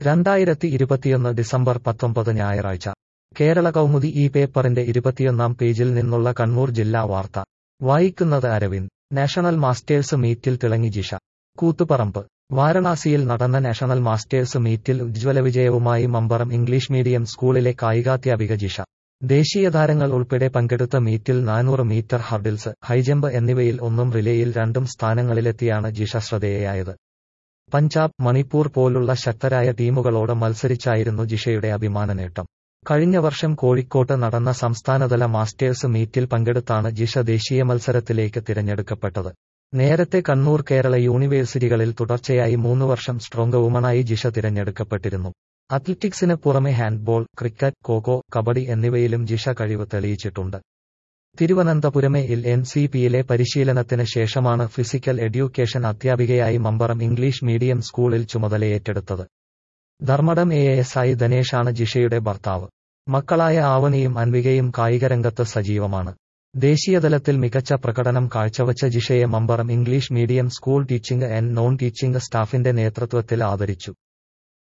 രണ്ടായിരത്തി ഇരുപത്തിയൊന്ന് ഡിസംബർ പത്തൊമ്പത് ഞായറാഴ്ച കേരള കൗമുദി ഈ പേപ്പറിന്റെ ഇരുപത്തിയൊന്നാം പേജിൽ നിന്നുള്ള കണ്ണൂർ ജില്ലാ വാർത്ത വായിക്കുന്നത് അരവിന്ദ് നാഷണൽ മാസ്റ്റേഴ്സ് മീറ്റിൽ തിളങ്ങി ജിഷ കൂത്തുപറമ്പ് വാരണാസിയിൽ നടന്ന നാഷണൽ മാസ്റ്റേഴ്സ് മീറ്റിൽ ഉജ്ജ്വല വിജയവുമായി മമ്പറം ഇംഗ്ലീഷ് മീഡിയം സ്കൂളിലെ കായികാധ്യാപിക ജിഷ ദേശീയ താരങ്ങൾ ഉൾപ്പെടെ പങ്കെടുത്ത മീറ്റിൽ നാനൂറ് മീറ്റർ ഹർഡിൽസ് ഹൈജമ്പ് എന്നിവയിൽ ഒന്നും റിലേയിൽ രണ്ടും സ്ഥാനങ്ങളിലെത്തിയാണ് ജിഷ ശ്രദ്ധേയയായത് പഞ്ചാബ് മണിപ്പൂർ പോലുള്ള ശക്തരായ ടീമുകളോട് മത്സരിച്ചായിരുന്നു ജിഷയുടെ അഭിമാന നേട്ടം കഴിഞ്ഞ വർഷം കോഴിക്കോട്ട് നടന്ന സംസ്ഥാനതല മാസ്റ്റേഴ്സ് മീറ്റിൽ പങ്കെടുത്താണ് ജിഷ ദേശീയ മത്സരത്തിലേക്ക് തിരഞ്ഞെടുക്കപ്പെട്ടത് നേരത്തെ കണ്ണൂർ കേരള യൂണിവേഴ്സിറ്റികളിൽ തുടർച്ചയായി മൂന്ന് വർഷം സ്ട്രോങ് വുമണായി ജിഷ തിരഞ്ഞെടുക്കപ്പെട്ടിരുന്നു അത്ലറ്റിക്സിന് പുറമെ ഹാൻഡ്ബോൾ ക്രിക്കറ്റ് കോകോ കബഡി എന്നിവയിലും ജിഷ കഴിവ് തെളിയിച്ചിട്ടുണ്ട് തിരുവനന്തപുരമെ ഇൽ എൻ സി പിയിലെ പരിശീലനത്തിന് ശേഷമാണ് ഫിസിക്കൽ എഡ്യൂക്കേഷൻ അധ്യാപികയായി മമ്പറം ഇംഗ്ലീഷ് മീഡിയം സ്കൂളിൽ ചുമതലയേറ്റെടുത്തത് ധർമ്മടം എ എസ് ഐ ധനേഷാണ് ജിഷയുടെ ഭർത്താവ് മക്കളായ ആവണിയും അൻവികയും കായികരംഗത്ത് സജീവമാണ് ദേശീയതലത്തിൽ മികച്ച പ്രകടനം കാഴ്ചവച്ച ജിഷയെ Mamparam English medium school teaching and non teaching സ്റ്റാഫിന്റെ നേതൃത്വത്തിൽ ആദരിച്ചു